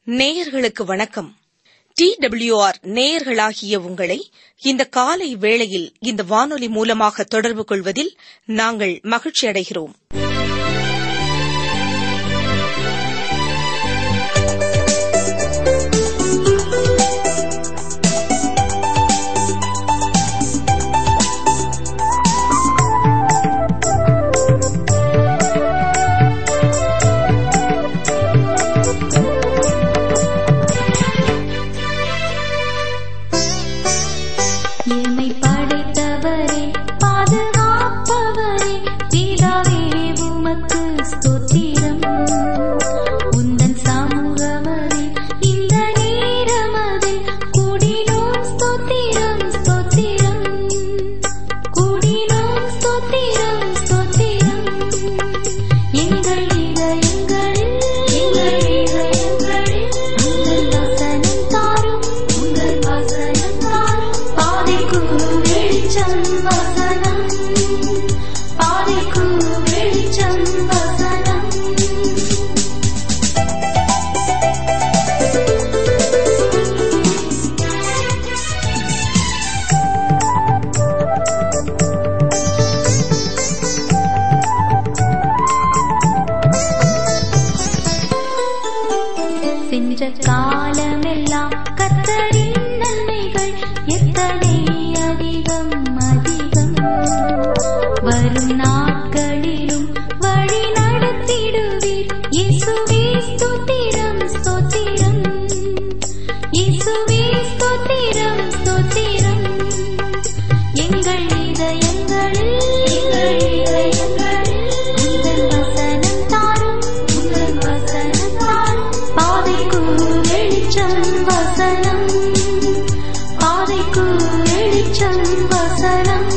நேயர்களுக்கு வணக்கம் D WR நேயர்களாகிய உங்களை இந்த காலை வேளையில் இந்த வானொலி மூலமாக தொடர்பு கொள்வதில் நாங்கள் மகிழ்ச்சி அடைகிறோம் எம்மை படைத்தவரே பாதுகாப்பவரே பிதாவே உமக்கு ஸ்தோத்திரம் உந்தன் சமூகமதே இந்த நேரமதே கூடினோம் ஸ்தோத்திரம் ஸ்தோத்திரம் கூடினோம் ஸ்தோத்திரம் ஸ்தோத்திரம் எங்கள் இதயங்களில் எங்கள் இதயங்களில் உங்கள் வசனம் தாரும் உங்கள் வசனம் தாரும் பாதைக்கு வெளிச்சம் வசனம் பாதைக்கு வெளிச்சம் வசனம் சென்ற காலமெல்லாம் கத்தரின் நன்மைகள் எத்தனை அதிகம் அதிகம் வரும் நாட்களிலும் வழி நடத்திடுவீர் இயேசுவே ஸ்தோத்திரம் ஸ்தோத்திரம் இயேசுவே ஸ்தோத்திரம் ஸ்தோத்திரம் எங்கள் இதயங்களில் எங்கள் இதயங்களில் உங்கள் வசனம் தாரும் உங்கள் வசனம் தாரும் பாதைக்கு வெளிச்சம் வசனம் பாதைக்கு வெளிச்சம் வசனம்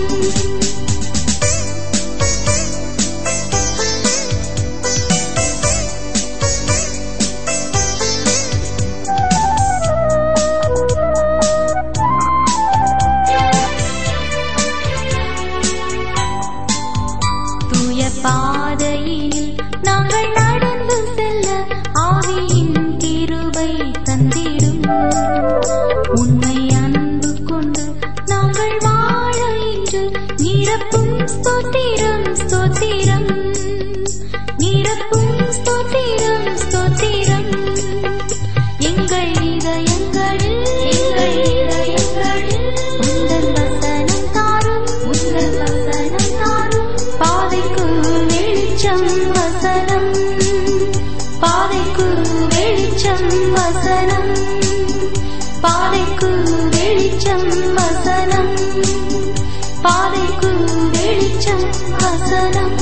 தூய பாதையினில் நாங்கள் நடந்து செல்ல ஆவியின் கிருபை தந்திடும் உண்மை அன்பு கொண்டு நாங்கள் வாழ இன்று நிரப்பும் ஸ்தோத்திரம் ஸ்தோத்திரம் நிரப்பும் ஸ்தோத்திரம் ஸ்தோத்திரம் எங்கள் இதயங்களில் எங்கள் இதயங்களில் உங்கள் வசனம் தாரும் உங்கள் வசனம் தாரும் பாதைக்கு வெளிச்சம் வசனம் பாதைக்கு வெளிச்சம் வசனம் பாதைக்கு வெளிச்சம் வசனம் பாதைக்கு வெளிச்சம் வசனம்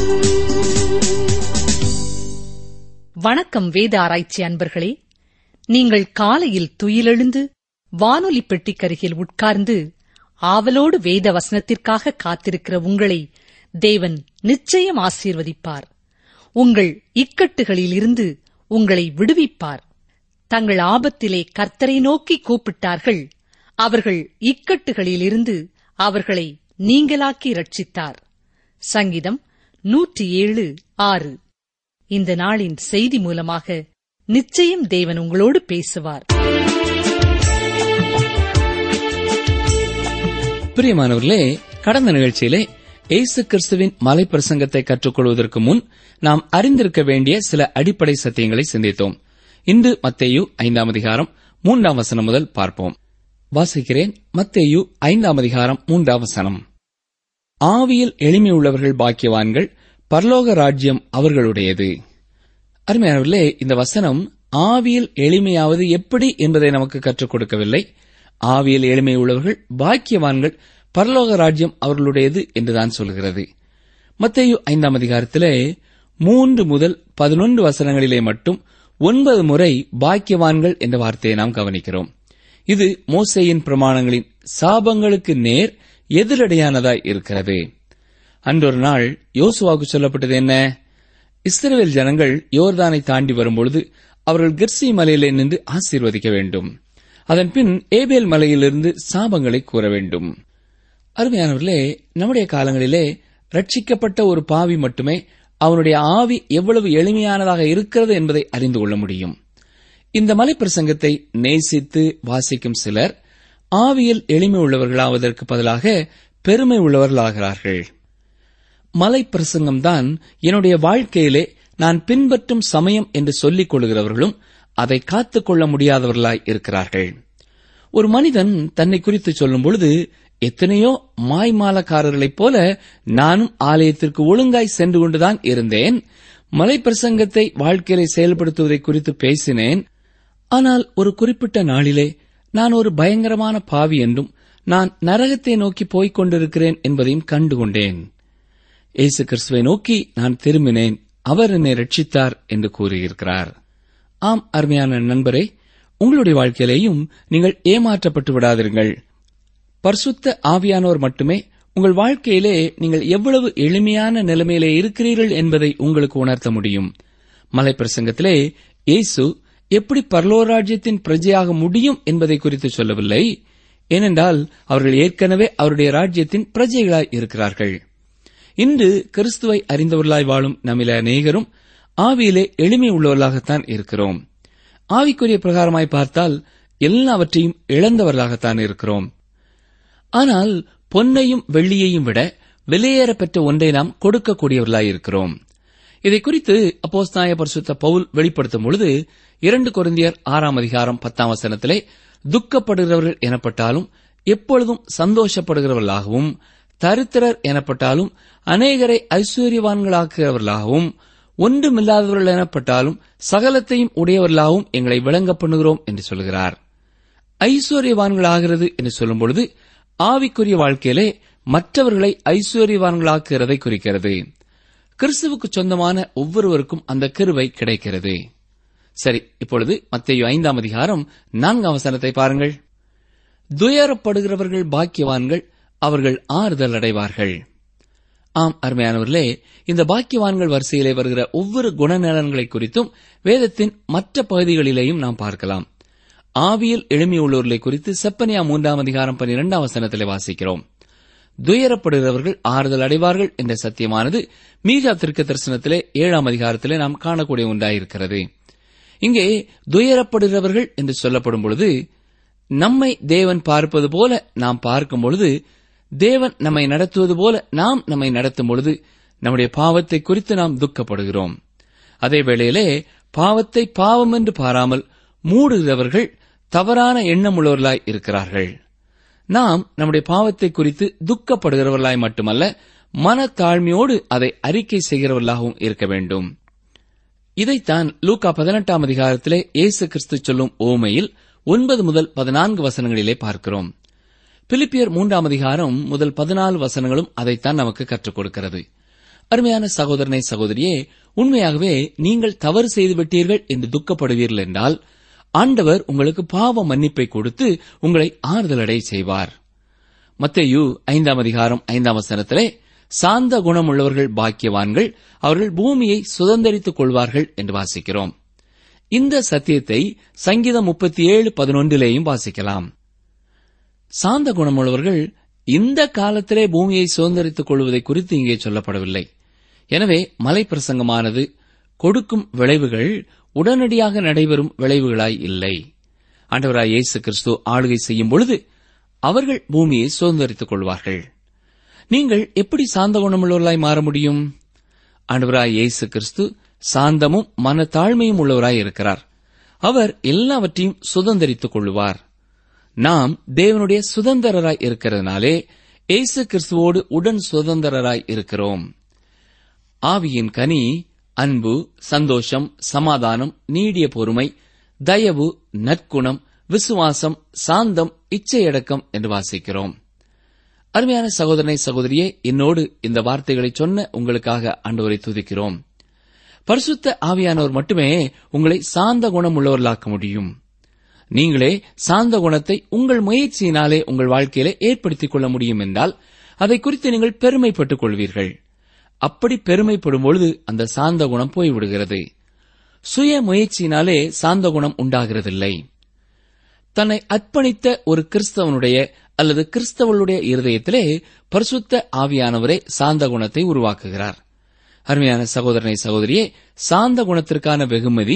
வணக்கம் வேத ஆராய்ச்சி அன்பர்களே நீங்கள் காலையில் துயிலெழுந்து வானொலி பெட்டிக்கருகில் உட்கார்ந்து ஆவலோடு வேத வசனத்திற்காக காத்திருக்கிற உங்களை தேவன் நிச்சயம் ஆசீர்வதிப்பார் உங்கள் இக்கட்டுகளிலிருந்து உங்களை விடுவிப்பார் தங்கள் ஆபத்திலே கர்த்தரை நோக்கி கூப்பிட்டார்கள் அவர்கள் இக்கட்டுகளிலிருந்து அவர்களை நீங்களாக்கி ரட்சித்தார் சங்கீதம் நூற்றி ஏழு ஆறு இந்த நாளின் செய்தி மூலமாக நிச்சயம் தேவன் உங்களோடு பேசுவார் பிரியமானவர்களே கடந்த நிகழ்ச்சியிலே இயேசு கிறிஸ்துவின் மலை பிரசங்கத்தை கற்றுக்கொள்வதற்கு முன் நாம் அறிந்திருக்க வேண்டிய சில அடிப்படை சத்தியங்களை சிந்தித்தோம் இன்று மத்தேயு ஐந்தாம் அதிகாரம் மூன்றாம் வசனம் முதல் பார்ப்போம் வாசிக்கிறேன் மத்தேயு ஐந்தாம் அதிகாரம் மூன்றாம் வசனம் ஆவியில் எளிமை உள்ளவர்கள் பாக்கியவான்கள் பரலோக ராஜ்யம் அவர்களுடையது அருமையானவர்களே இந்த வசனம் ஆவியில் எளிமையாவது எப்படி என்பதை நமக்கு கற்றுக் கொடுக்கவில்லை ஆவியில் எளிமை உள்ளவர்கள் பாக்கியவான்கள் பரலோக ராஜ்யம் அவர்களுடையது என்றுதான் சொல்கிறது மத்தேயு ஐந்தாம் அதிகாரத்திலே மூன்று முதல் பதினொன்று வசனங்களிலே மட்டும் ஒன்பது முறை பாக்கியவான்கள் என்ற வார்த்தையை நாம் கவனிக்கிறோம் இது மோசேயின் பிரமாணங்களின் சாபங்களுக்கு நேர் எதிரடையானதாய் இருக்கிறது அன்றொரு நாள் யோசுவாவுக்கு சொல்லப்பட்டது என்ன இஸ்ரவேல் ஜனங்கள் யோர்தானை தாண்டி வரும்பொழுது அவர்கள் கிர்சி மலையிலே நின்று ஆசீர்வதிக்க வேண்டும் அதன் பின் ஏபேல் மலையிலிருந்து சாபங்களை கூற வேண்டும் அருமையானவர்களே நம்முடைய காலங்களிலே ரட்சிக்கப்பட்ட ஒரு பாவி மட்டுமே அவனுடைய ஆவி எவ்வளவு எளிமையானதாக இருக்கிறது என்பதை அறிந்து கொள்ள முடியும் இந்த மலைப்பிரசங்கத்தை நேசித்து வாசிக்கும் சிலர் ஆவியில் எளிமை உள்ளவர்களாவதற்கு பதிலாக பெருமை உள்ளவர்களாகிறார்கள் மலைப்பிரசங்கம்தான் என்னுடைய வாழ்க்கையிலே நான் பின்பற்றும் சமயம் என்று சொல்லிக் கொள்கிறவர்களும் அதை காத்துக் கொள்ள முடியாதவர்களாய் இருக்கிறார்கள் ஒரு மனிதன் தன்னை குறித்து சொல்லும் பொழுது எத்தனையோ மாய்மாலக்காரர்களைப் போல நானும் ஆலயத்திற்கு ஒழுங்காய் சென்று கொண்டுதான் இருந்தேன் மலைப்பிரசங்கத்தை வாழ்க்கையிலே செயல்படுத்துவதை குறித்து பேசினேன் ஆனால் ஒரு குறிப்பிட்ட நாளிலே நான் ஒரு பயங்கரமான பாவி என்றும் நான் நரகத்தை நோக்கி போய்க் கொண்டிருக்கிறேன் என்பதையும் கண்டுகொண்டேன் இயேசு கிறிஸ்துவை நோக்கி நான் திரும்பினேன் அவர் என்னை ரட்சித்தார் என்று கூறியிருக்கிறார் ஆம் அருமையான நண்பரே உங்களுடைய வாழ்க்கையிலேயும் நீங்கள் ஏமாற்றப்பட்டு விடாதீர்கள் பரிசுத்த ஆவியானோர் மட்டுமே உங்கள் வாழ்க்கையிலே நீங்கள் எவ்வளவு எளிமையான நிலைமையிலே இருக்கிறீர்கள் என்பதை உங்களுக்கு உணர்த்த முடியும் மலை பிரசங்கத்திலே இயேசு எப்படி பரலோராஜ்யத்தின் பிரஜையாக முடியும் என்பதை குறித்து சொல்லவில்லை ஏனென்றால் அவர்கள் ஏற்கனவே அவருடைய ராஜ்யத்தின் பிரஜைகளாய் இருக்கிறார்கள் இன்று கிறிஸ்துவை அறிந்தவர்களாய் வாழும் நம்மில அநேகரும் ஆவியிலே எளிமை உள்ளவர்களாகத்தான் இருக்கிறோம் ஆவிக்குரிய பிரகாரமாய் பார்த்தால் எல்லாவற்றையும் இழந்தவர்களாகத்தான் இருக்கிறோம் ஆனால் பொன்னையும் வெள்ளியையும் விட விலையேற பெற்ற ஒன்றை நாம் கொடுக்கக்கூடியவர்களாய் இருக்கிறோம் இதை குறித்து அப்போஸ்தாய பரிசுத்த பவுல் வெளிப்படுத்தும் பொழுது இரண்டு கொரிந்தியர் ஆறாம் அதிகாரம் பத்தாம் வசனத்திலே துக்கப்படுகிறவர்கள் எனப்பட்டாலும் எப்பொழுதும் சந்தோஷப்படுகிறவர்களாகவும் தரித்திரர் எனப்பட்டாலும் அநேகரை ஐஸ்வர்யவான்களாக்குகிறவர்களாகவும் ஒன்றுமில்லாதவர்கள் எனப்பட்டாலும் சகலத்தையும் உடையவர்களாகவும் எங்களை விளங்க பண்ணுகிறோம் என்று சொல்கிறார் ஐஸ்வர்யவான்களாகிறது என்று சொல்லும் பொழுது ஆவிக்குரிய வாழ்க்கையிலே மற்றவர்களை ஐஸ்வர்யவான்களாக்குகிறதை குறிக்கிறது கிறிஸ்துவுக்கு சொந்தமான ஒவ்வொருவருக்கும் அந்த கிருவை கிடைக்கிறது சரி இப்பொழுது மத்திய ஐந்தாம் அதிகாரம் நான்காம் வசனத்தை பாருங்கள் துயரப்படுகிறவர்கள் பாக்கியவான்கள் அவர்கள் ஆறுதல் அடைவார்கள் ஆம் அருமையானவர்களே இந்த பாக்கியவான்கள் வரிசையிலே வருகிற ஒவ்வொரு குணநலன்களை குறித்தும் வேதத்தின் மற்ற பகுதிகளிலேயும் நாம் பார்க்கலாம் ஆவியில் எளிமையுள்ளவர்களை குறித்து செப்பனியா மூன்றாம் அதிகாரம் பன்னிரெண்டாம் வசனத்திலே வாசிக்கிறோம் துயரப்படுகிறவர்கள் ஆறுதல் அடைவார்கள் என்ற சத்தியமானது மீகா திருக்க தரிசனத்திலே ஏழாம் அதிகாரத்திலே நாம் காணக்கூடிய ஒன்றாயிருக்கிறது இங்கே துயரப்படுகிறவர்கள் என்று சொல்லப்படும் பொழுது நம்மை தேவன் பார்ப்பது போல நாம் பார்க்கும் பொழுது தேவன் நம்மை நடத்துவது போல நாம் நம்மை நடத்தும் பொழுது நம்முடைய பாவத்தை குறித்து நாம் துக்கப்படுகிறோம் அதே வேளையிலே பாவத்தை பாவம் என்று பாராமல் மூடுகிறவர்கள் தவறான எண்ணமுள்ளவர்களாய் இருக்கிறார்கள் நாம் நம்முடைய பாவத்தை குறித்து துக்கப்படுகிறவர்களாய் மட்டுமல்ல மனத்தாழ்மையோடு அதை அறிக்கை செய்கிறவர்களாகவும் இருக்க வேண்டும் இதைத்தான் லூக்கா பதினெட்டாம் அதிகாரத்திலே இயேசு கிறிஸ்து சொல்லும் ஓமையில் ஒன்பது முதல் பதினான்கு வசனங்களிலே பார்க்கிறோம் பிலிப்பியர் மூன்றாம் அதிகாரம் முதல் பதினாலு வசனங்களும் அதைத்தான் நமக்கு கற்றுக் கொடுக்கிறது அருமையான சகோதரனை சகோதரியே உண்மையாகவே நீங்கள் தவறு செய்து விட்டீர்கள் என்று துக்கப்படுவீர்கள் என்றால் ஆண்டவர் உங்களுக்கு பாவ மன்னிப்பை கொடுத்து உங்களை ஆறுதலடை செய்வார் மத்தேயு ஐந்தாம் அதிகாரம் ஐந்தாம் வசனத்திலே சாந்த குணமுள்ளவர்கள் பாக்கியவான்கள் அவர்கள் பூமியை சுதந்திரித்துக் கொள்வார்கள் என்று வாசிக்கிறோம் இந்த சத்தியத்தை சங்கீதம் முப்பத்தி ஏழு பதினொன்றிலேயும் வாசிக்கலாம் சாந்த குணமுள்ளவர்கள் இந்த காலத்திலே பூமியை சுதந்திரித்துக் கொள்வதை குறித்து இங்கே சொல்லப்படவில்லை எனவே மலை பிரசங்கமானது கொடுக்கும் விளைவுகள் உடனடியாக நடைபெறும் விளைவுகளாய் இல்லை ஆண்டவராய் இயேசு கிறிஸ்து ஆளுகை செய்யும் பொழுது அவர்கள் பூமியை சுதந்திரித்துக் கொள்வார்கள் நீங்கள் எப்படி சாந்த குணமுள்ளவர்களாய் மாற முடியும் ஆண்டவராய் இயேசு கிறிஸ்து சாந்தமும் மனத்தாழ்மையும் உள்ளவராய் இருக்கிறார் அவர் எல்லாவற்றையும் சுதந்திரித்துக் கொள்ளுவார் நாம் தேவனுடைய சுதந்திரராய் இருக்கிறதுனாலே இயேசு கிறிஸ்துவோடு உடன் சுதந்திரராய் இருக்கிறோம் ஆவியின் கனி அன்பு சந்தோஷம் சமாதானம் நீடிய பொறுமை தயவு நற்குணம் விசுவாசம் சாந்தம் இச்சையடக்கம் என்று வாசிக்கிறோம் அருமையான சகோதரனை சகோதரியே என்னோடு இந்த வார்த்தைகளை சொன்ன உங்களுக்காக ஆண்டவரை துதிக்கிறோம் பரிசுத்த ஆவியானவர் மட்டுமே உங்களை சாந்த குணம் உள்ளவர்களாக்க முடியும் நீங்களே சாந்த குணத்தை உங்கள் முயற்சியினாலே உங்கள் வாழ்க்கையிலே ஏற்படுத்திக் கொள்ள முடியும் என்றால் அதை குறித்து நீங்கள் பெருமைப்பட்டுக் கொள்வீர்கள் அப்படி பெருமைப்படும் பொழுது அந்த சாந்த குணம் போய்விடுகிறது சுய முயற்சியினாலே சாந்த குணம் உண்டாகிறதில்லை தன்னை அர்ப்பணித்த ஒரு கிறிஸ்தவனுடைய அல்லது கிறிஸ்தவளுடைய இருதயத்திலே பரிசுத்த ஆவியானவரே சாந்த குணத்தை உருவாக்குகிறார் அருமையான சகோதரனை சகோதரியே சாந்த குணத்திற்கான வெகுமதி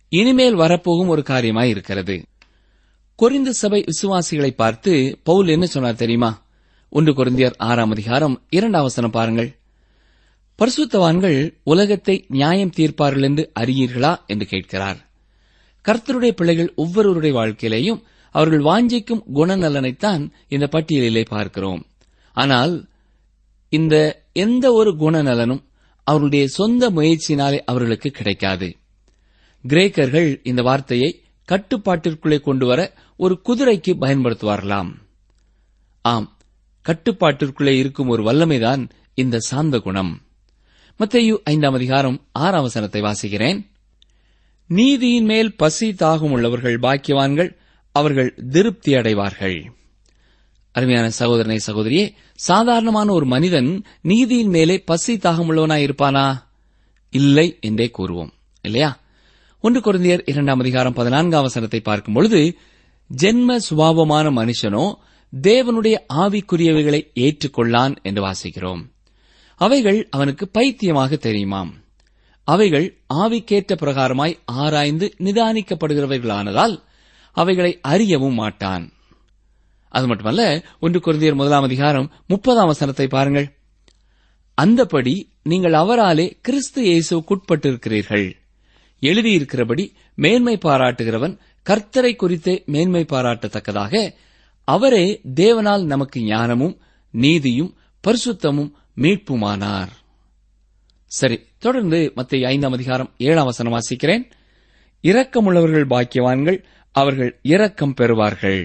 இனிமேல் வரப்போகும் ஒரு காரியமாய் இருக்கிறது கொரிந்து சபை விசுவாசிகளை பார்த்து பவுல் என்ன சொன்னார் தெரியுமா ஒன்று கொரிந்தியர் ஆறாம் அதிகாரம் இரண்டாம் வசனம் பாருங்கள் பரிசுத்தவான்கள் உலகத்தை நியாயம் தீர்ப்பார்கள் என்று அறியீர்களா என்று கேட்கிறார் கர்த்தருடைய பிள்ளைகள் ஒவ்வொருவருடைய வாழ்க்கையிலேயும் அவர்கள் வாஞ்சிக்கும் குணநலனைத்தான் இந்த பட்டியலிலே பார்க்கிறோம் ஆனால் இந்த எந்த ஒரு குணநலனும் அவருடைய சொந்த முயற்சியினாலே அவர்களுக்கு கிடைக்காது கிரேக்கர்கள் இந்த வார்த்தையை கட்டுப்பாட்டிற்குள்ளே கொண்டு வர ஒரு குதிரைக்கு பயன்படுத்துவார்களாம் ஆம் கட்டுப்பாட்டிற்குள்ளே இருக்கும் ஒரு வல்லமைதான் இந்த சாந்த குணம் மத்தேயு ஐந்தாம் அதிகாரம் ஆறாம் வசனத்தை வாசிக்கிறேன் நீதியின் மேல் பசி தாகம் உள்ளவர்கள் பாக்கியவான்கள் அவர்கள் திருப்தி அடைவார்கள் அருமையான சகோதரனை சகோதரியே சாதாரணமான ஒரு மனிதன் நீதியின் மேலே பசி தாகம் உள்ளவனாய் இருப்பானா இல்லை என்றே கூறுவோம் இல்லையா ஒன்று குழந்தையர் இரண்டாம் அதிகாரம் பதினான்காம் வசனத்தை பார்க்கும் பொழுது ஜென்ம சுபாவமான மனுஷனோ தேவனுடைய ஆவிக்குரியவைகளை ஏற்றுக்கொள்ளான் என்று வாசிக்கிறோம் அவைகள் அவனுக்கு பைத்தியமாக தெரியுமாம் அவைகள் ஆவிக்கேற்ற பிரகாரமாய் ஆராய்ந்து நிதானிக்கப்படுகிறவைகளானதால் அவைகளை அறியவும் மாட்டான் அது மட்டுமல்ல ஒன்று குருந்தியர் முதலாம் அதிகாரம் முப்பதாம் வசனத்தை பாருங்கள் அந்தபடி நீங்கள் அவராலே கிறிஸ்து இயேசுக்குட்பட்டிருக்கிறீர்கள் எழுதியிருக்கிறபடி மேன்மை பாராட்டுகிறவன் கர்த்தரை குறித்தே மேன்மை பாராட்டத்தக்கதாக அவரே தேவனால் நமக்கு ஞானமும் நீதியும் பரிசுத்தமும் மீட்புமானார் சரி தொடர்ந்து மத்திய ஐந்தாம் அதிகாரம் ஏழாம் வசனம் வாசிக்கிறேன் இரக்கமுள்ளவர்கள் பாக்கியவான்கள் அவர்கள் இரக்கம் பெறுவார்கள்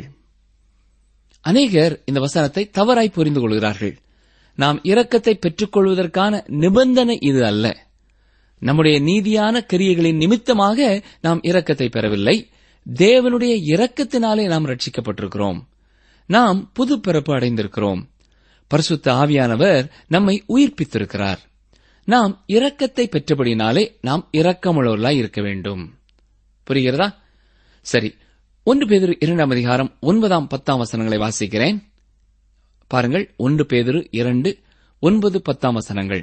அநேகர் இந்த வசனத்தை தவறாய் புரிந்து கொள்கிறார்கள் நாம் இரக்கத்தை பெற்றுக்கொள்வதற்கான நிபந்தனை இது அல்ல நம்முடைய நீதியான கிரியைகளின் நிமித்தமாக நாம் இரக்கத்தை பெறவில்லை தேவனுடைய இரக்கத்தினாலே நாம் ரட்சிக்கப்பட்டிருக்கிறோம் நாம் புது பிறப்பு அடைந்திருக்கிறோம் பரிசுத்த ஆவியானவர் நம்மை உயிர்ப்பித்திருக்கிறார் நாம் இரக்கத்தை பெற்றபடினாலே நாம் இரக்கமுள்ளவர்களாய் இருக்க வேண்டும் புரிகிறதா சரி ஒன்று பேதிரு இரண்டாம் அதிகாரம் ஒன்பதாம் பத்தாம் வசனங்களை வாசிக்கிறேன் பாருங்கள் ஒன்று பேதிரு இரண்டு ஒன்பது பத்தாம் வசனங்கள்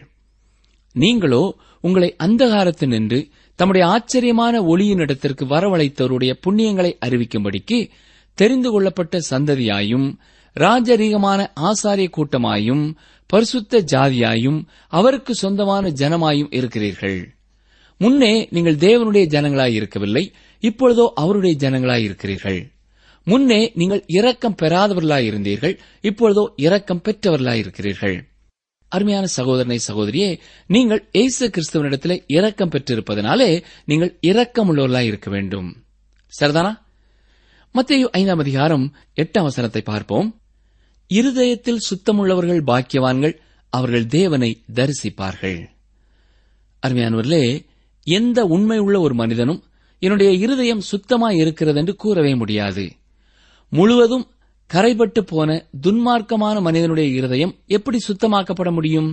நீங்களோ உங்களை அந்தகாரத்தில் நின்று தம்முடைய ஆச்சரியமான ஒளியினிடத்திற்கு வரவழைத்தவருடைய புண்ணியங்களை அறிவிக்கும்படிக்கு தெரிந்து கொள்ளப்பட்ட சந்ததியாயும் ராஜரீகமான ஆசாரிய கூட்டமாயும் பரிசுத்த ஜாதியாயும் அவருக்கு சொந்தமான ஜனமாயும் இருக்கிறீர்கள் முன்னே நீங்கள் தேவனுடைய ஜனங்களாய் இருக்கவில்லை இப்பொழுதோ அவருடைய ஜனங்களாய் இருக்கிறீர்கள் முன்னே நீங்கள் இரக்கம் பெறாதவர்களாய் இருந்தீர்கள் இப்பொழுதோ இரக்கம் பெற்றவர்களாய் இருக்கிறீர்கள் அருமையான சகோதரனை சகோதரியே நீங்கள் இயேசு கிறிஸ்துவனிடத்திலே இரக்கம் பெற்றிருப்பதனாலே நீங்கள் இரக்கம் உள்ளவர்களாய் இருக்க வேண்டும் சரிதானா மத்திய ஐந்தாம் அதிகாரம் எட்டாம் வசனத்தை பார்ப்போம் இருதயத்தில் சுத்தமுள்ளவர்கள் பாக்கியவான்கள் அவர்கள் தேவனை தரிசிப்பார்கள் அருமையானவர்களே எந்த உண்மை உள்ள ஒரு மனிதனும் என்னுடைய இருதயம் சுத்தமாய் இருக்கிறது என்று கூறவே முடியாது முழுவதும் கரைபட்டு போன துன்மார்க்கமான மனிதனுடைய இருதயம் எப்படி சுத்தமாக்கப்பட முடியும்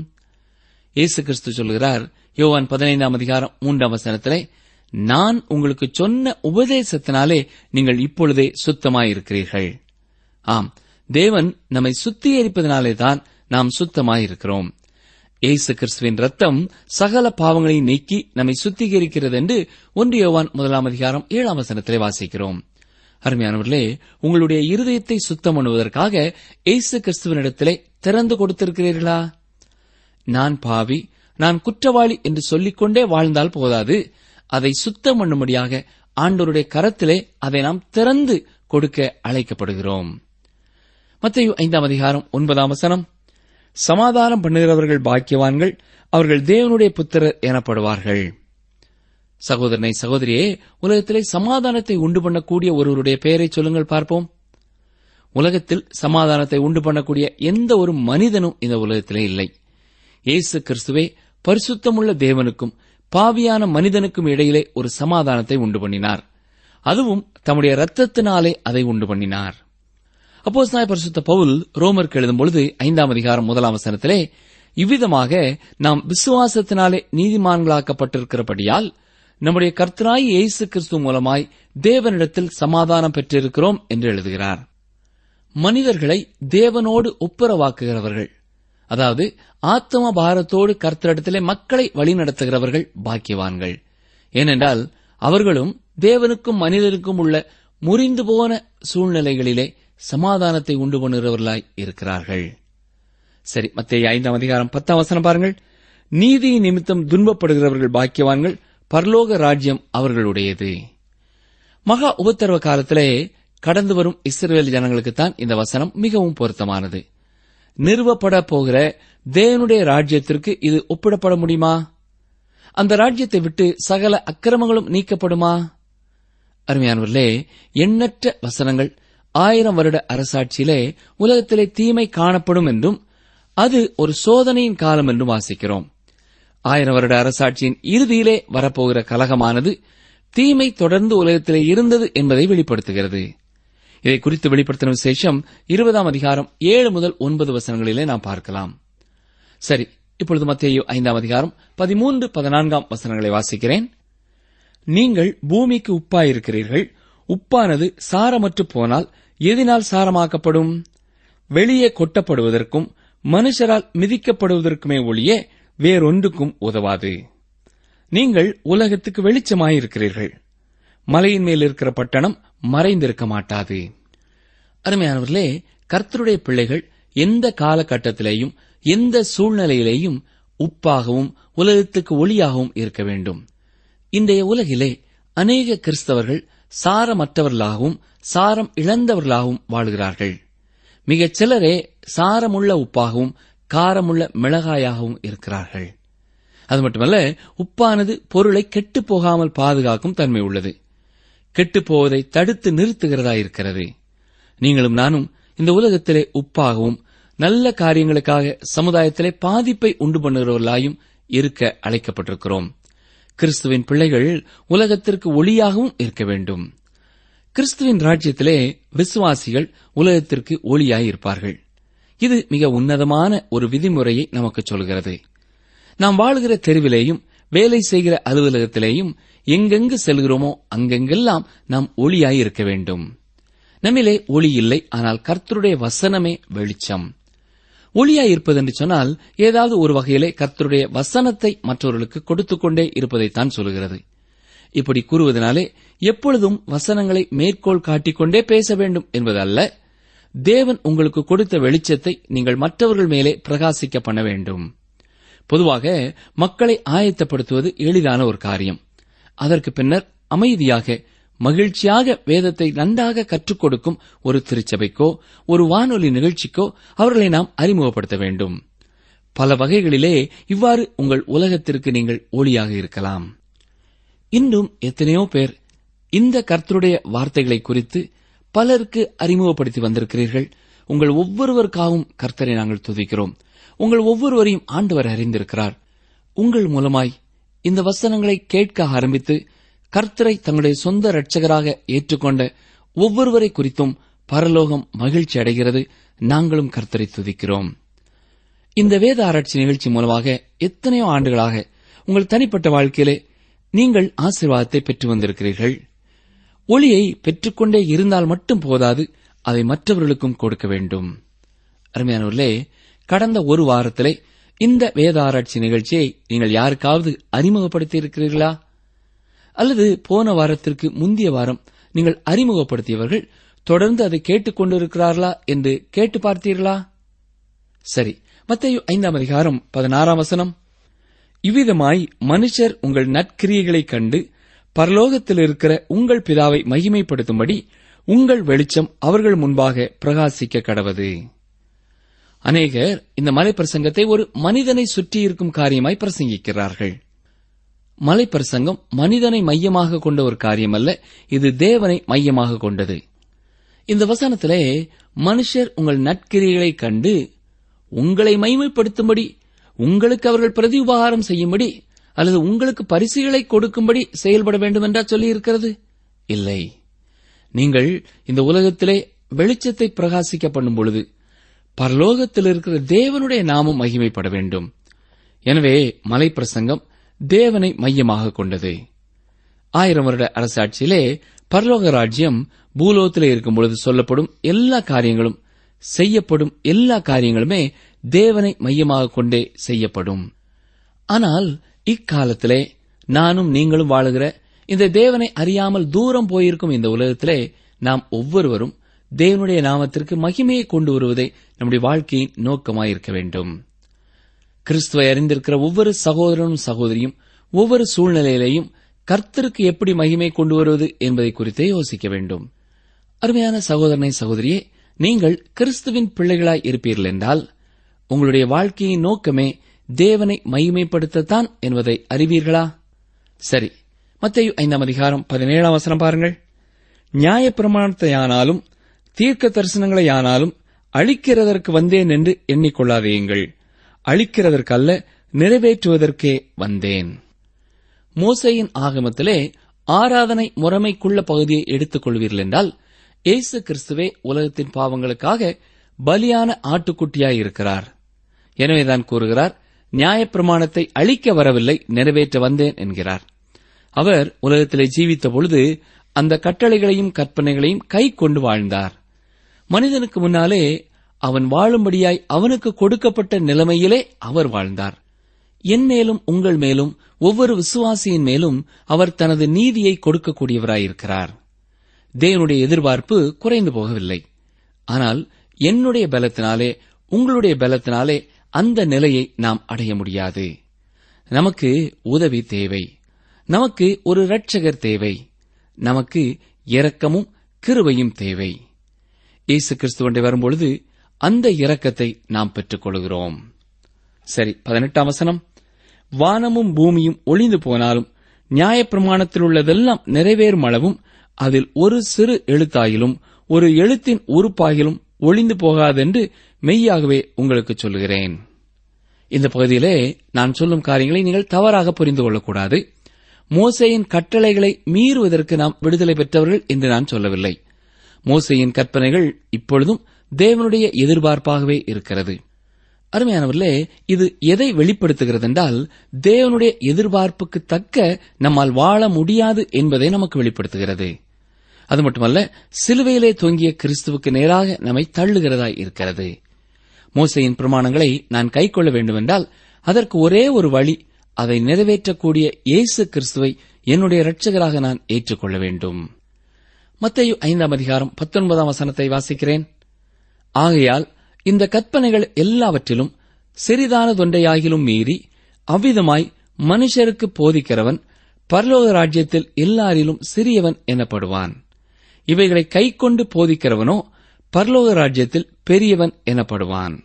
இயேசு கிறிஸ்து சொல்கிறார் யோவான் பதினைந்தாம் அதிகாரம் மூன்றாம் வசனத்திலே நான் உங்களுக்கு சொன்ன உபதேசத்தினாலே நீங்கள் இப்பொழுதே சுத்தமாயிருக்கிறீர்கள் ஆம் தேவன் நம்மை சுத்திகரிப்பதனாலே தான் நாம் சுத்தமாயிருக்கிறோம் இயேசு கிறிஸ்துவின் ரத்தம் சகல பாவங்களை நீக்கி நம்மை சுத்திகரிக்கிறது என்று ஒன்று யோவான் முதலாம் அதிகாரம் ஏழாம் வசனத்திலே வாசிக்கிறோம் அருமையானவர்களே உங்களுடைய இருதயத்தை சுத்தம் பண்ணுவதற்காக இயேசு கிறிஸ்துவனிடத்திலே திறந்து கொடுத்திருக்கிறீர்களா நான் பாவி நான் குற்றவாளி என்று சொல்லிக்கொண்டே வாழ்ந்தால் போதாது அதை சுத்தம் பண்ணும்படியாக ஆண்டோருடைய கரத்திலே அதை நாம் திறந்து கொடுக்க அழைக்கப்படுகிறோம் மத்திய ஐந்தாம் அதிகாரம் ஒன்பதாம் வசனம் சமாதானம் பண்ணுகிறவர்கள் பாக்கியவான்கள் அவர்கள் தேவனுடைய புத்திரர் எனப்படுவார்கள் சகோதரனை சகோதரியே உலகத்திலே சமாதானத்தை உண்டு பண்ணக்கூடிய ஒருவருடைய பெயரை சொல்லுங்கள் பார்ப்போம் உலகத்தில் சமாதானத்தை உண்டு பண்ணக்கூடிய எந்த ஒரு மனிதனும் இந்த உலகத்திலே இல்லை இயேசு கிறிஸ்துவே பரிசுத்தமுள்ள தேவனுக்கும் பாவியான மனிதனுக்கும் இடையிலே ஒரு சமாதானத்தை உண்டு பண்ணினார் அதுவும் தம்முடைய ரத்தத்தினாலே அதை உண்டு பண்ணினார் அப்போஸ் நாய் பரிசுத்த பவுல் ரோமருக்கு எழுதும் பொழுது ஐந்தாம் அதிகாரம் முதலாம் வசனத்திலே இவ்விதமாக நாம் விசுவாசத்தினாலே நீதிமான்களாக்கப்பட்டிருக்கிறபடியால் நம்முடைய கர்த்தராய் இயேசு கிறிஸ்து மூலமாய் தேவனிடத்தில் சமாதானம் பெற்றிருக்கிறோம் என்று எழுதுகிறார் மனிதர்களை தேவனோடு ஒப்புரவாக்குகிறவர்கள் அதாவது ஆத்ம பாரத்தோடு கர்த்தரிடத்திலே மக்களை வழிநடத்துகிறவர்கள் பாக்கியவான்கள் ஏனென்றால் அவர்களும் தேவனுக்கும் மனிதனுக்கும் உள்ள முறிந்து போன சூழ்நிலைகளிலே சமாதானத்தை உண்டு பண்ணுகிறவர்களாய் இருக்கிறார்கள் சரி மத்திய ஐந்தாம் அதிகாரம் பத்தாம் வசனம் பாருங்கள் நீதி நிமித்தம் துன்பப்படுகிறவர்கள் பாக்கியவான்கள் பரலோக ராஜ்யம் அவர்களுடையது மகா உபத்திரவ காலத்திலே கடந்து வரும் இஸ்ரேல் ஜனங்களுக்குத்தான் இந்த வசனம் மிகவும் பொருத்தமானது நிறுவப்பட போகிற தேவனுடைய ராஜ்யத்திற்கு இது ஒப்பிடப்பட முடியுமா அந்த ராஜ்யத்தை விட்டு சகல அக்கிரமங்களும் நீக்கப்படுமா அருமையானவர்களே எண்ணற்ற வசனங்கள் ஆயிரம் வருட அரசாட்சியிலே உலகத்திலே தீமை காணப்படும் என்றும் அது ஒரு சோதனையின் காலம் என்றும் வாசிக்கிறோம் ஆயிரம் வருட அரசாட்சியின் இறுதியிலே வரப்போகிற கலகமானது தீமை தொடர்ந்து உலகத்திலே இருந்தது என்பதை வெளிப்படுத்துகிறது இதை குறித்து வெளிப்படுத்தின விசேஷம் இருபதாம் அதிகாரம் ஏழு முதல் ஒன்பது வசனங்களிலே நாம் பார்க்கலாம் சரி இப்பொழுது மத்திய ஐந்தாம் அதிகாரம் பதிமூன்று பதினான்காம் வசனங்களை வாசிக்கிறேன் நீங்கள் பூமிக்கு உப்பாயிருக்கிறீர்கள் உப்பானது சாரமற்று போனால் எதினால் சாரமாக்கப்படும் வெளியே கொட்டப்படுவதற்கும் மனுஷரால் மிதிக்கப்படுவதற்குமே ஒழிய வேறொன்றுக்கும் உதவாது நீங்கள் உலகத்துக்கு வெளிச்சமாயிருக்கிறீர்கள் மலையின் மேல் இருக்கிற பட்டணம் மறைந்திருக்க மாட்டாது அருமையானவர்களே கர்த்தருடைய பிள்ளைகள் எந்த காலகட்டத்திலேயும் எந்த சூழ்நிலையிலேயும் உப்பாகவும் உலகத்துக்கு ஒளியாகவும் இருக்க வேண்டும் இன்றைய உலகிலே அநேக கிறிஸ்தவர்கள் சாரமற்றவர்களாகவும் சாரம் இழந்தவர்களாகவும் வாழ்கிறார்கள் மிகச் சிலரே சாரமுள்ள உப்பாகவும் காரமுள்ள மிளகாயாகவும் இருக்கிறார்கள் அது மட்டுமல்ல உப்பானது பொருளை கெட்டுப் போகாமல் பாதுகாக்கும் தன்மை உள்ளது கெட்டுப் போவதை தடுத்து நிறுத்துகிறதா இருக்கிறது நீங்களும் நானும் இந்த உலகத்திலே உப்பாகவும் நல்ல காரியங்களுக்காக சமுதாயத்திலே பாதிப்பை உண்டு பண்ணுகிறவர்களாயும் இருக்க அழைக்கப்பட்டிருக்கிறோம் கிறிஸ்துவின் பிள்ளைகள் உலகத்திற்கு ஒளியாகவும் இருக்க வேண்டும் கிறிஸ்துவின் ராஜ்யத்திலே விசுவாசிகள் உலகத்திற்கு ஒளியாய் இருப்பார்கள் இது மிக உன்னதமான ஒரு விதிமுறையை நமக்கு சொல்கிறது நாம் வாழுகிற தெருவிலேயும் வேலை செய்கிற அலுவலகத்திலேயும் எங்கெங்கு செல்கிறோமோ அங்கெங்கெல்லாம் நாம் ஒளியாய் இருக்க வேண்டும் நம்மிலே ஒளி இல்லை ஆனால் கர்த்தருடைய வசனமே வெளிச்சம் ஒளியாய் இருப்பது என்று சொன்னால் ஏதாவது ஒரு வகையிலே கர்த்தருடைய வசனத்தை மற்றவர்களுக்கு கொடுத்துக் கொண்டே இருப்பதைத்தான் சொல்கிறது இப்படி கூறுவதனாலே எப்பொழுதும் வசனங்களை மேற்கோள் காட்டிக்கொண்டே பேச வேண்டும் என்பதல்ல தேவன் உங்களுக்கு கொடுத்த வெளிச்சத்தை நீங்கள் மற்றவர்கள் மேலே பிரகாசிக்க பண்ண வேண்டும் பொதுவாக மக்களை ஆயத்தப்படுத்துவது எளிதான ஒரு காரியம் அதற்கு பின்னர் அமைதியாக மகிழ்ச்சியாக வேதத்தை நன்றாக கற்றுக் கொடுக்கும் ஒரு திருச்சபைக்கோ ஒரு வானொலி நிகழ்ச்சிக்கோ அவர்களை நாம் அறிமுகப்படுத்த வேண்டும் பல வகைகளிலே இவ்வாறு உங்கள் உலகத்திற்கு நீங்கள் ஒளியாக இருக்கலாம் இன்னும் எத்தனையோ பேர் இந்த கர்த்தருடைய வார்த்தைகளை குறித்து பலருக்கு அறிமுகப்படுத்தி வந்திருக்கிறீர்கள் உங்கள் ஒவ்வொருவருக்காகவும் கர்த்தரை நாங்கள் துதிக்கிறோம் உங்கள் ஒவ்வொருவரையும் ஆண்டவர் அறிந்திருக்கிறார் உங்கள் மூலமாய் இந்த வசனங்களை கேட்க ஆரம்பித்து கர்த்தரை தங்களுடைய சொந்த இரட்சகராக ஏற்றுக்கொண்ட ஒவ்வொருவரை குறித்தும் பரலோகம் மகிழ்ச்சி அடைகிறது நாங்களும் கர்த்தரை துதிக்கிறோம் இந்த வேத ஆராய்ச்சி நிகழ்ச்சி மூலமாக எத்தனையோ ஆண்டுகளாக உங்கள் தனிப்பட்ட வாழ்க்கையிலே நீங்கள் ஆசீர்வாதத்தை பெற்று வந்திருக்கிறீர்கள் ஒளியை பெற்றுக்கொண்டே இருந்தால் மட்டும் போதாது அதை மற்றவர்களுக்கும் கொடுக்க வேண்டும் அருமையானவர்களே கடந்த ஒரு வாரத்திலே இந்த வேத ஆராய்ச்சி நிகழ்ச்சியை நீங்கள் யாருக்காவது அறிமுகப்படுத்தி இருக்கிறீர்களா அல்லது போன வாரத்திற்கு முந்தைய வாரம் நீங்கள் அறிமுகப்படுத்தியவர்கள் தொடர்ந்து அதை கேட்டுக் கொண்டிருக்கிறார்களா என்று கேட்டு பார்த்தீர்களா சரி மத்தேயு ஐந்தாம் அதிகாரம் பதினாறாம் வசனம் இவ்விதமாய் மனுஷர் உங்கள் நற்கிரியைகளைக் கண்டு பரலோகத்தில் இருக்கிற உங்கள் பிதாவை மகிமைப்படுத்தும்படி உங்கள் வெளிச்சம் அவர்கள் முன்பாக பிரகாசிக்க கடவது அநேகர் இந்த மலை பிரசங்கத்தை ஒரு மனிதனை சுற்றியிருக்கும் காரியமாய் பிரசங்கிக்கிறார்கள் மலை பிரசங்கம் மனிதனை மையமாக கொண்ட ஒரு காரியம் அல்ல இது தேவனை மையமாக கொண்டது இந்த வசனத்திலே மனுஷர் உங்கள் நற்கிரியைகளைக் கண்டு உங்களை மைமைப்படுத்தும்படி உங்களுக்கு அவர்கள் பிரதி உபகாரம் செய்யும்படி அல்லது உங்களுக்கு பரிசுகளை கொடுக்கும்படி செயல்பட வேண்டும் என்றா சொல்லியிருக்கிறது இல்லை நீங்கள் இந்த உலகத்திலே வெளிச்சத்தை பிரகாசிக்க பண்ணும் பொழுது பரலோகத்தில் இருக்கிற தேவனுடைய நாமம் மகிமைப்பட வேண்டும் எனவே மலை பிரசங்கம் தேவனை மையமாக கொண்டது ஆயிரம் வருட அரசாட்சியிலே பரலோக ராஜ்யம் பூலோகத்திலே இருக்கும் பொழுது சொல்லப்படும் எல்லா காரியங்களும் செய்யப்படும் எல்லா காரியங்களுமே தேவனை மையமாக கொண்டே செய்யப்படும் ஆனால் இக்காலத்திலே நானும் நீங்களும் வாழுகிற இந்த தேவனை அறியாமல் தூரம் போயிருக்கும் இந்த உலகத்திலே நாம் ஒவ்வொருவரும் தேவனுடைய நாமத்திற்கு மகிமையை கொண்டு வருவதே நம்முடைய வாழ்க்கையின் நோக்கமாயிருக்க வேண்டும் கிறிஸ்துவை அறிந்திருக்கிற ஒவ்வொரு சகோதரனும் சகோதரியும் ஒவ்வொரு சூழ்நிலையிலேயும் கர்த்தருக்கு எப்படி மகிமை கொண்டு வருவது என்பதை குறித்தே யோசிக்க வேண்டும் அருமையான சகோதரனை சகோதரியே நீங்கள் கிறிஸ்துவின் பிள்ளைகளாய் இருப்பீர்கள் என்றால் உங்களுடைய வாழ்க்கையின் நோக்கமே தேவனை மகிமைப்படுத்தத்தான் என்பதை அறிவீர்களா சரி மத்தேயு ஐந்தாம் அதிகாரம் பதினேழாம் வசனம் பாருங்கள் நியாயப்பிரமாணத்தையானாலும் தீர்க்க தரிசனங்களையானாலும் அழிக்கிறதற்கு வந்தேன் என்று எண்ணிக்கொள்ளாதேயுங்கள் அழிக்கிறதற்கல்ல நிறைவேற்றுவதற்கே வந்தேன் மோசையின் ஆகமத்திலே ஆராதனை முறைமைக்குள்ள பகுதியை எடுத்துக் கொள்வீர்கள் என்றால் இயேசு கிறிஸ்துவே உலகத்தின் பாவங்களுக்காக பலியான ஆட்டுக்குட்டியாய் இருக்கிறார் எனவேதான் கூறுகிறார் நியாயப்பிரமாணத்தை அழிக்க வரவில்லை நிறைவேற்ற வந்தேன் என்கிறார் அவர் உலகத்திலே ஜீவித்த பொழுது அந்த கட்டளைகளையும் கற்பனைகளையும் கை கொண்டு வாழ்ந்தார் மனிதனுக்கு முன்னாலே அவன் வாழும்படியாய் அவனுக்கு கொடுக்கப்பட்ட நிலைமையிலே அவர் வாழ்ந்தார் என் மேலும் உங்கள் மேலும் ஒவ்வொரு விசுவாசியின் மேலும் அவர் தனது நீதியை கொடுக்கக்கூடியவராயிருக்கிறார் தேவனுடைய எதிர்பார்ப்பு குறைந்து போகவில்லை ஆனால் என்னுடைய பலத்தினாலே உங்களுடைய பலத்தினாலே அந்த நிலையை நாம் அடைய முடியாது நமக்கு உதவி தேவை நமக்கு ஒரு இரட்சகர் தேவை நமக்கு இரக்கமும் கிருபையும் தேவை இயேசு கிறிஸ்துவண்டை வரும்பொழுது அந்த இரக்கத்தை நாம் பெற்றுக் கொள்கிறோம் சரி பதினெட்டாம் வசனம் வானமும் பூமியும் ஒளிந்து போனாலும் நியாயப்பிரமாணத்தில் உள்ளதெல்லாம் நிறைவேறும் அளவும் அதில் ஒரு சிறு எழுத்தாயிலும் ஒரு எழுத்தின் உறுப்பாகிலும் ஒளிந்து போகாதென்று மெய்யாகவே உங்களுக்கு சொல்லுகிறேன் இந்த பகுதியிலே நான் சொல்லும் காரியங்களை நீங்கள் தவறாக புரிந்து கொள்ளக்கூடாது மோசையின் கட்டளைகளை மீறுவதற்கு நாம் விடுதலை பெற்றவர்கள் என்று நான் சொல்லவில்லை மோசையின் கற்பனைகள் இப்பொழுதும் தேவனுடைய எதிர்பார்ப்பாகவே இருக்கிறது அருமையானவர்களே இது எதை வெளிப்படுத்துகிறது என்றால் தேவனுடைய எதிர்பார்ப்புக்கு தக்க நம்மால் வாழ முடியாது என்பதை நமக்கு வெளிப்படுத்துகிறது அது மட்டுமல்ல சிலுவையிலே தொங்கிய கிறிஸ்துவுக்கு நேராக நம்மை தள்ளுகிறதாய் இருக்கிறது மோசையின் பிரமாணங்களை நான் கைக்கொள்ள வேண்டுமென்றால் அதற்கு ஒரே ஒரு வழி அதை நிறைவேற்றக்கூடிய இயேசு கிறிஸ்துவை என்னுடைய இரட்சகராக நான் ஏற்றுக்கொள்ள வேண்டும் மத்தேயு ஐந்தாம் அதிகாரம் பத்தொன்பதாம் வசனத்தை வாசிக்கிறேன் ஆகையால் இந்த கற்பனைகள் எல்லாவற்றிலும் சிறிதானதொன்றையாகிலும் மீறி அவ்விதமாய் மனுஷருக்கு போதிக்கிறவன் பரலோக ராஜ்யத்தில் எல்லாரிலும் சிறியவன் எனப்படுவான் இவைகளை கைக்கொண்டு போதிக்கிறவனோ பரலோக ராஜ்யத்தில் பெரியவன் எனப்படுவான்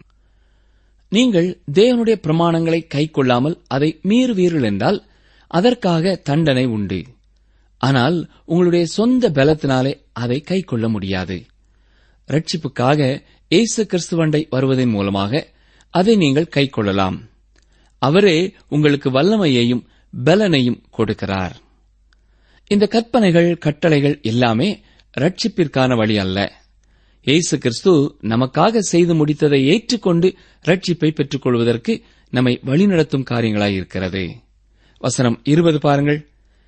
நீங்கள் தேவனுடைய பிரமாணங்களை கைக்கொள்ளாமல் அதை மீறுவீர்கள் என்றால் அதற்காக தண்டனை உண்டு ஆனால் உங்களுடைய சொந்த பலத்தினாலே அதை கைக்கொள்ள முடியாது ரட்சிப்புக்காக இயேசு கிறிஸ்துவண்டை வருவதன் மூலமாக அதை நீங்கள் கைக்கொள்ளலாம் அவரே உங்களுக்கு வல்லமையையும் பலனையும் கொடுக்கிறார் இந்த கற்பனைகள் கட்டளைகள் எல்லாமே ரட்சிப்பிற்கான வழி அல்ல இயேசு கிறிஸ்து நமக்காக செய்து முடித்ததை ஏற்றுக்கொண்டு ரட்சிப்பை பெற்றுக் கொள்வதற்கு நம்மை வழிநடத்தும் காரியங்களாயிருக்கிறது வசனம் இருபது பாருங்கள்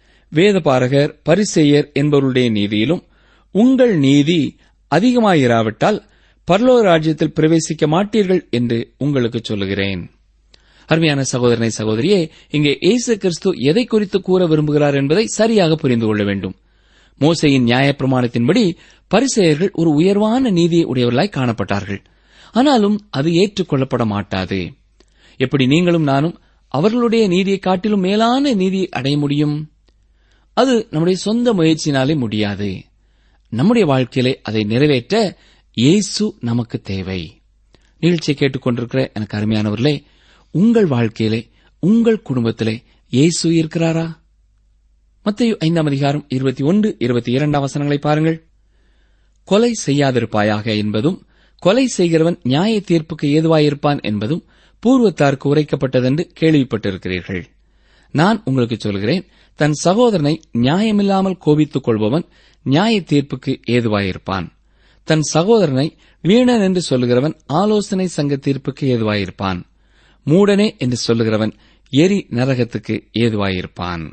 வேதபாரகர் பரிசெயர் என்பவருடைய நீதியிலும் உங்கள் நீதி அதிகமாயிராவிட்டால் பரலோக ராஜ்யத்தில் பிரவேசிக்க மாட்டீர்கள் என்று உங்களுக்கு சொல்லுகிறேன் அருமையான சகோதரனை சகோதரியே இங்கே இயேசு கிறிஸ்து எதை குறித்து கூற விரும்புகிறார் என்பதை சரியாக புரிந்து கொள்ள வேண்டும் மோசையின் நியாயப்பிரமாணத்தின்படி பரிசெயர்கள் ஒரு உயர்வான நீதியை உடையவர்களாய் காணப்பட்டார்கள் ஆனாலும் அது ஏற்றுக்கொள்ளப்பட மாட்டாது எப்படி நீங்களும் நானும் அவர்களுடைய நீதியை காட்டிலும் மேலான நீதியை அடைய முடியும் அது நம்முடைய சொந்த முயற்சியினாலே முடியாது நம்முடைய வாழ்க்கையிலே அதை நிறைவேற்ற இயேசு நமக்கு தேவை நிகழ்ச்சியை கேட்டுக்கொண்டிருக்கிற எனக்கு அருமையானவர்களே உங்கள் வாழ்க்கையிலே உங்கள் குடும்பத்திலே இயேசு இருக்கிறாரா மத்திய ஐந்தாம் அதிகாரம் இருபத்தி ஒன்று இருபத்தி இரண்டாம் வசனங்களை பாருங்கள் கொலை செய்யாதிருப்பாயாக என்பதும் கொலை செய்கிறவன் நியாய தீர்ப்புக்கு ஏதுவாயிருப்பான் என்பதும் பூர்வத்தாருக்கு உரைக்கப்பட்டதென்று கேள்விப்பட்டிருக்கிறீர்கள் நான் உங்களுக்கு சொல்கிறேன் தன் சகோதரனை நியாயமில்லாமல் கோபித்துக் கொள்பவன் நியாய தீர்ப்புக்கு ஏதுவாயிருப்பான் தன் சகோதரனை வீணன் என்று சொல்லுகிறவன் ஆலோசனை சங்க தீர்ப்புக்கு ஏதுவாயிருப்பான் மூடனே என்று சொல்லுகிறவன் எரி நரகத்துக்கு ஏதுவாயிருப்பான்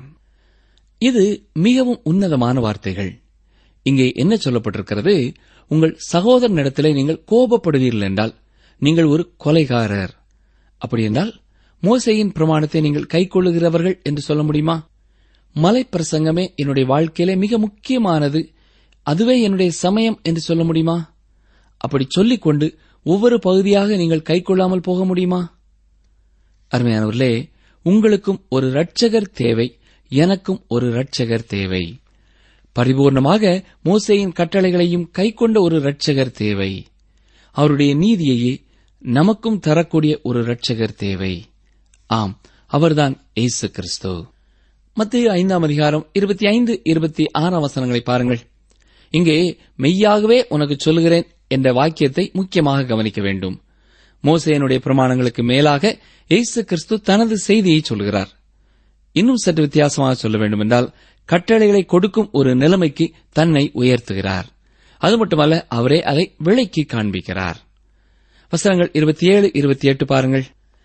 இது மிகவும் உன்னதமான வார்த்தைகள் இங்கே என்ன சொல்லப்பட்டிருக்கிறது உங்கள் சகோதரனிடத்திலே நீங்கள் கோபப்படுவீர்கள் என்றால் நீங்கள் ஒரு கொலைகாரர் அப்படி என்றால் மோசையின் பிரமாணத்தை நீங்கள் கைக்கொள்ளுகிறவர்கள் என்று சொல்ல முடியுமா மலை பிரசங்கமே என்னுடைய வாழ்க்கையிலே மிக முக்கியமானது அதுவே என்னுடைய சமயம் என்று சொல்ல முடியுமா அப்படி சொல்லிக்கொண்டு ஒவ்வொரு பகுதியாக நீங்கள் கைக்கொள்ளாமல் போக முடியுமா அருமையானவர்களே உங்களுக்கும் ஒரு இரட்சகர் தேவை எனக்கும் ஒரு இரட்சகர் தேவை பரிபூர்ணமாக மோசேயின் கட்டளைகளையும் கைக்கொண்ட ஒரு இரட்சகர் தேவை அவருடைய நீதியையே நமக்கும் தரக்கூடிய ஒரு இரட்சகர் தேவை ஆம் அவர்தான் இயேசு கிறிஸ்து மத்திய ஐந்தாம் அதிகாரம் இருபத்தி ஐந்து இருபத்தி ஆறாம் வசனங்களை பாருங்கள் இங்கே மெய்யாகவே உனக்கு சொல்லுகிறேன் என்ற வாக்கியத்தை முக்கியமாக கவனிக்க வேண்டும் மோசேயனுடைய பிரமாணங்களுக்கு மேலாக இயேசு கிறிஸ்து தனது செய்தியை சொல்கிறார் இன்னும் சற்று வித்தியாசமாக சொல்ல வேண்டுமென்றால் கட்டளைகளை கொடுக்கும் ஒரு நிலைமைக்கு தன்னை உயர்த்துகிறார் அது மட்டுமல்ல அவரே அதை விலைக்கு காண்பிக்கிறார் வசனங்கள் இருபத்தி ஏழு இருபத்தி எட்டு பாருங்கள்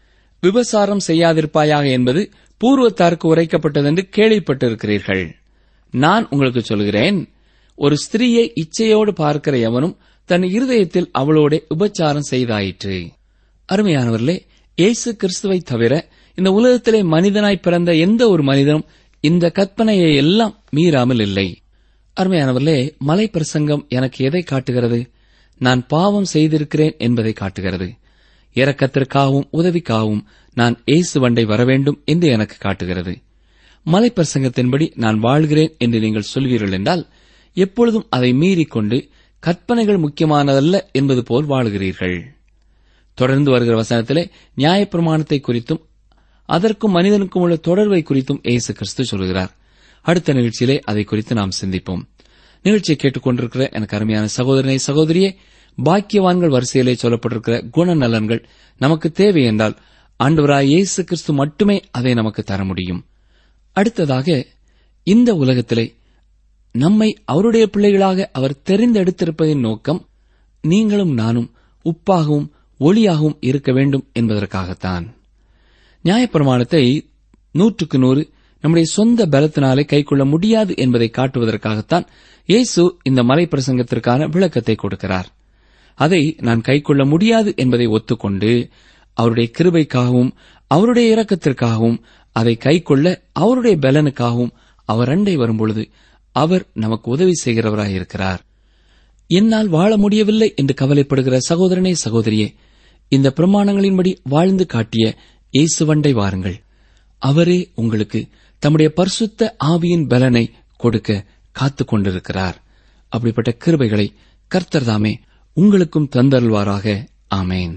விபசாரம் செய்யாதிருப்பாயாக என்பது பூர்வத்தாருக்கு உரைக்கப்பட்டதென்று கேள்விப்பட்டிருக்கிறீர்கள் நான் உங்களுக்கு சொல்கிறேன் ஒரு ஸ்திரீயை இச்சையோடு பார்க்கிற எவனும் தன் இருதயத்தில் அவளோட உபச்சாரம் செய்தாயிற்று அருமையானவர்களே இயேசு கிறிஸ்துவை தவிர இந்த உலகத்திலே மனிதனாய் பிறந்த எந்த ஒரு மனிதனும் இந்த கற்பனையை எல்லாம் மீறாமல் இல்லை அருமையானவர்களே மலை பிரசங்கம் எனக்கு எதை காட்டுகிறது நான் பாவம் செய்திருக்கிறேன் என்பதை காட்டுகிறது இரக்கத்திற்காகவும் உதவிக்காகவும் நான் இயேசு வண்டை வரவேண்டும் என்று எனக்கு காட்டுகிறது மலை பிரசங்கத்தின்படி நான் வாழ்கிறேன் என்று நீங்கள் சொல்வீர்கள் என்றால் எப்பொழுதும் அதை மீறிக்கொண்டு கற்பனைகள் முக்கியமானதல்ல என்பது போல் வாழ்கிறீர்கள் தொடர்ந்து வருகிற வசனத்திலே நியாயப்பிரமாணத்தை குறித்தும் அதற்கும் மனிதனுக்கும் உள்ள தொடர்பை குறித்தும் இயேசு கிறிஸ்து சொல்கிறார் அடுத்த நிகழ்ச்சியிலே அதை குறித்து நாம் சிந்திப்போம் நிகழ்ச்சியை கேட்டுக்கொண்டிருக்கிற எனக்கு அருமையான சகோதரனை சகோதரியே பாக்கியவான்கள் வரிசையிலே சொல்லப்பட்டிருக்கிற குணநலன்கள் நமக்கு தேவை என்றால் ஆண்டவராய் இயேசு கிறிஸ்து மட்டுமே அதை நமக்கு தர முடியும் அடுத்ததாக இந்த உலகத்திலே நம்மை அவருடைய பிள்ளைகளாக அவர் தெரிந்தெடுத்திருப்பதின் நோக்கம் நீங்களும் நானும் உப்பாகவும் ஒளியாகவும் இருக்க வேண்டும் என்பதற்காகத்தான் நியாயப்பிரமாணத்தை நூற்றுக்கு நூறு நம்முடைய சொந்த பலத்தினாலே கைக்கொள்ள முடியாது என்பதை காட்டுவதற்காகத்தான் இயேசு இந்த மலை பிரசங்கத்திற்கான விளக்கத்தை கொடுக்கிறார் அதை நான் கைக்கொள்ள முடியாது என்பதை ஒத்துக்கொண்டு அவருடைய கிருபைக்காகவும் அவருடைய இரக்கத்திற்காகவும் அதை கைக்கொள்ள அவருடைய பலனுக்காகவும் அவர் அண்டை வரும்பொழுது அவர் நமக்கு உதவி செய்கிறவராயிருக்கிறார் என்னால் வாழ முடியவில்லை என்று கவலைப்படுகிற சகோதரனே சகோதரியே இந்த பிரமாணங்களின்படி வாழ்ந்து காட்டிய இயேசுவண்டை வாருங்கள் அவரே உங்களுக்கு தம்முடைய பரிசுத்த ஆவியின் பலனை கொடுக்க காத்துக் கொண்டிருக்கிறார் அப்படிப்பட்ட கிருபைகளை கர்த்தர் தாமே உங்களுக்கும் தந்தருள்வாராக ஆமேன்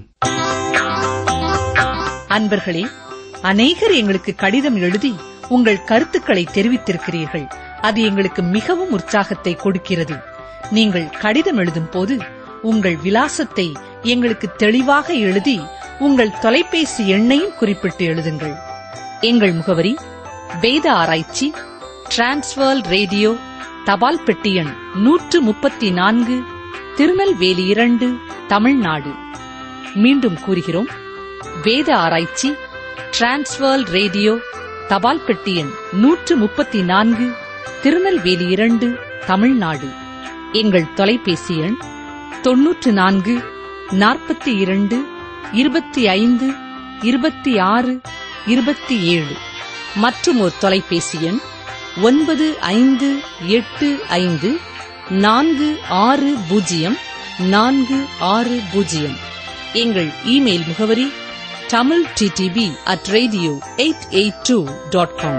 அன்பர்களே அநேகர் எங்களுக்கு கடிதம் எழுதி உங்கள் கருத்துக்களை தெரிவித்திருக்கிறீர்கள் அது எங்களுக்கு மிகவும் உற்சாகத்தை கொடுக்கிறது நீங்கள் கடிதம் எழுதும் போது உங்கள் விலாசத்தை எங்களுக்கு தெளிவாக எழுதி உங்கள் தொலைபேசி எண்ணையும் குறிப்பிட்டு எழுதுங்கள் எங்கள் முகவரி வேத ஆராய்ச்சி டிரான்ஸ்வர் ரேடியோ தபால் பெட்டி எண் நூற்று முப்பத்தி நான்கு திருநெல்வேலி இரண்டு தமிழ்நாடு மீண்டும் கூறுகிறோம் வேத ஆராய்ச்சி டிரான்ஸ்வர் ரேடியோ தபால் பெட்டி எண் நூற்று முப்பத்தி நான்கு திருநெல்வேலி இரண்டு தமிழ்நாடு எங்கள் தொலைபேசி எண் தொன்னூற்று நான்கு நாற்பத்தி இரண்டு இருபத்தி ஐந்து இருபத்தி ஆறு இருபத்தி ஏழு மற்றும் ஒரு தொலைபேசி எண் ஒன்பது ஐந்து எட்டு ஐந்து நான்கு ஆறு பூஜ்ஜியம் நான்கு ஆறு பூஜ்ஜியம் எங்கள் இமெயில் முகவரி Tamil DTP at radio eight eight two dot com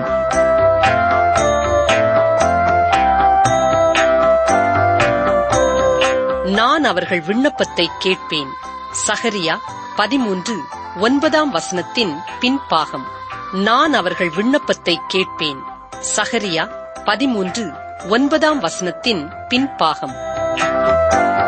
நான் அவர்கள் விண்ணப்பத்தை கேட்பேன் சகரியா பதிமூன்று ஒன்பதாம் வசனத்தின் பின்பாகம் நான் அவர்கள் விண்ணப்பத்தை கேட்பேன் சகரியா பதிமூன்று ஒன்பதாம் வசனத்தின் பின்பாகம்